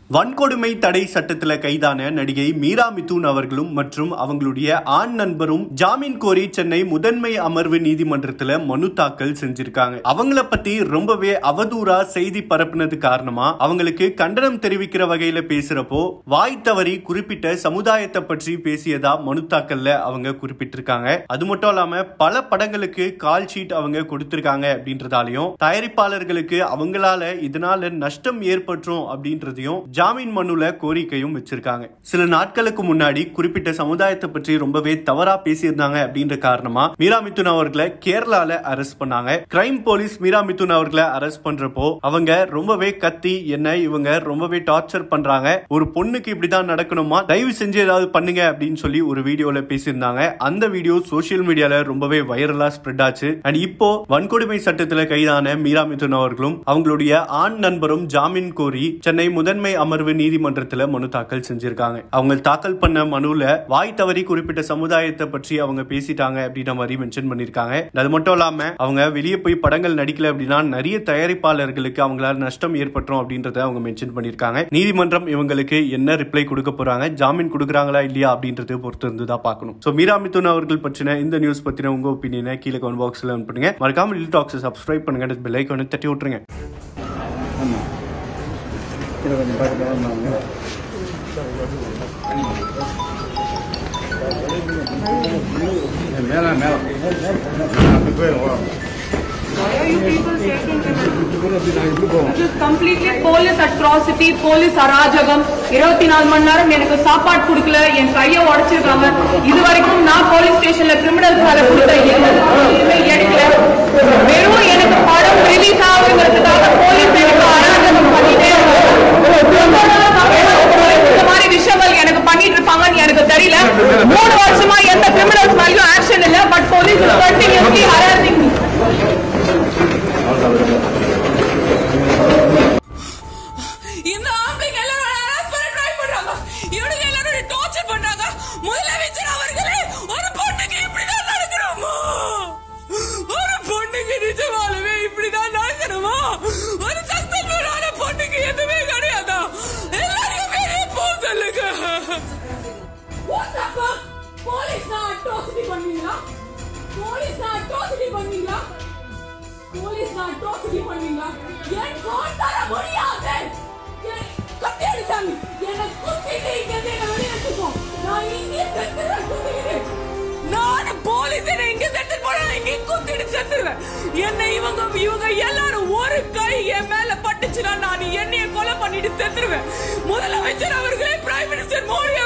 வன்கொடுமை தடை சட்டத்துல கைதான நடிகை மீரா மிதுன் அவர்களும் மற்றும் அவங்களுடைய ஆண் நண்பரும் ஜாமீன் கோரி சென்னை முதன்மை அமர்வு நீதிமன்றத்துல மனு தாக்கல் செஞ்சிருக்காங்க அவங்கள பத்தி ரொம்பவே அவதூறா செய்தி பரப்புனது காரணமா அவங்களுக்கு கண்டனம் தெரிவிக்கிற வகையில பேசுறப்போ வாய் தவறி குறிப்பிட்ட சமுதாயத்தை பற்றி பேசியதா மனு தாக்கல்ல அவங்க குறிப்பிட்டிருக்காங்க அது மட்டும் இல்லாம பல படங்களுக்கு கால் ஷீட் அவங்க கொடுத்திருக்காங்க அப்படின்றதாலையும் தயாரிப்பாளர்களுக்கு அவங்களால இதனால நஷ்டம் ஏற்பட்டுரும் அப்படின்றதையும் ஜாமீன் மனுல கோரிக்கையும் வச்சிருக்காங்க சில நாட்களுக்கு முன்னாடி குறிப்பிட்ட சமுதாயத்தை பற்றி ரொம்பவே தவறா பேசியிருந்தாங்க அப்படின்ற காரணமா மீரா மிதுன் அவர்களை கேரளால அரெஸ்ட் பண்ணாங்க கிரைம் போலீஸ் மீரா மிதுன் அவர்களை அரெஸ்ட் பண்றப்போ அவங்க ரொம்பவே கத்தி என்ன இவங்க ரொம்பவே டார்ச்சர் பண்றாங்க ஒரு பொண்ணுக்கு இப்படிதான் நடக்கணுமா தயவு செஞ்சு ஏதாவது பண்ணுங்க அப்படின்னு சொல்லி ஒரு வீடியோல பேசியிருந்தாங்க அந்த வீடியோ சோசியல் மீடியால ரொம்பவே வைரலா ஸ்ப்ரெட் ஆச்சு அண்ட் இப்போ வன்கொடுமை சட்டத்துல கைதான மீரா மிதுன் அவர்களும் அவங்களுடைய ஆண் நண்பரும் ஜாமீன் கோரி சென்னை முதன்மை அமர்வு நீதிமன்றத்துல மனு தாக்கல் செஞ்சிருக்காங்க அவங்க தாக்கல் பண்ண மனுல வாய் தவறி குறிப்பிட்ட சமுதாயத்தை பற்றி அவங்க பேசிட்டாங்க அப்படின்ற மாதிரி மென்ஷன் பண்ணிருக்காங்க அது மட்டும் இல்லாம அவங்க வெளியே போய் படங்கள் நடிக்கல அப்படின்னா நிறைய தயாரிப்பாளர்களுக்கு அவங்களால நஷ்டம் ஏற்பட்டுரும் அப்படின்றத அவங்க மென்ஷன் பண்ணிருக்காங்க நீதிமன்றம் இவங்களுக்கு என்ன ரிப்ளை கொடுக்க போறாங்க ஜாமீன் கொடுக்குறாங்களா இல்லையா அப்படின்றது பொறுத்து இருந்து தான் பார்க்கணும் ஸோ மீரா மிதுன் அவர்கள் பற்றின இந்த நியூஸ் பத்தின உங்க ஒப்பீனியனை கீழே கமெண்ட் பாக்ஸ்ல பண்ணுங்க மறக்காம லில் டாக்ஸ் சப்ஸ்கிரைப் பண்ணுங்க பெல் ஐக்கானை தட்டி விட்டுருங்க ஆமாம் இதில் கொஞ்சம் பார்த்து கவனமாக மேலே மேலே அப்படி போயிடும் Why are you people taking him? இப்படி போவோம் This is completely police atrocity, police அராஜகம் இருபத்தி நாலு மணி நேரம் எனக்கு சாப்பாடு கொடுக்கல என் கையை உடைச்சிருக்காங்க இது வரைக்கும் நான் போலீஸ் ஸ்டேஷன்ல கிரிமினல் வேலை கொடுத்த எந்த எதுவுமே எடுக்கல வெறும் எனக்கு படம் ரிலீஸ் ஆகுங்கிறதுக்காக போலீஸ் எனக்கு அராஜகம் பண்ணிட்டே இருக்காங்க ரொம்ப நாள் police இந்த மாதிரி விஷயங்கள் எனக்கு பண்ணிட்டு இருப்பாங்கன்னு எனக்கு தெரியல மூணு வருஷமா எந்த கிரிமினல்ஸ் மேலயும் ஆக்ஷன் இல்ல பட் போலீஸ் கண்டினியூஸ்லி ஹராசிங் இந்த ஆம்பளைங்க எல்லாரும் harass பண்ண try பண்றாங்க. இவனுங்க எல்லாரும் torture பண்றாங்க. முதலமைச்சர் அவர்களே, ஒரு பொண்ணுக்கு இப்படிதான் நடக்கணுமா? ஒரு பொண்ணுக்கு நிஜமாலுமே இப்படிதான் நடக்கணுமா? ஒரு successful ஆன பொண்ணுக்கு எதுவுமே கிடையாதா? எல்லாரையும் வெளியே போக சொல்லுங்க. What the fuck? போலீஸ் தான் atrocity பண்ணுவீங்களா? போலீஸ் தான் atrocity பண்ணுவீங்களா? போலீஸ் தான் atrocity பண்ணுவீங்களா? என் phone தர முடியாது. என் கத்தி அடிச்சாங்க. என்னை குத்திட்டு இங்க இருந்து என்னை வெளியே எடுத்துக்கோ. நான் இங்கே செத்துறேன் குத்திக்கிட்டு. நான் போலீஸ் என்னை இங்க செத்து போனா இங்கே குத்திட்டு செத்துருவேன் என்னை இவங்க இவங்க எல்லாரும் ஒரு கை என் மேல பட்டுச்சுன்னா நான் என்னைய கொலை பண்ணிட்டு செத்துருவேன் முதலமைச்சர் அவர்களே பிரைம் மினிஸ்டர் மோடி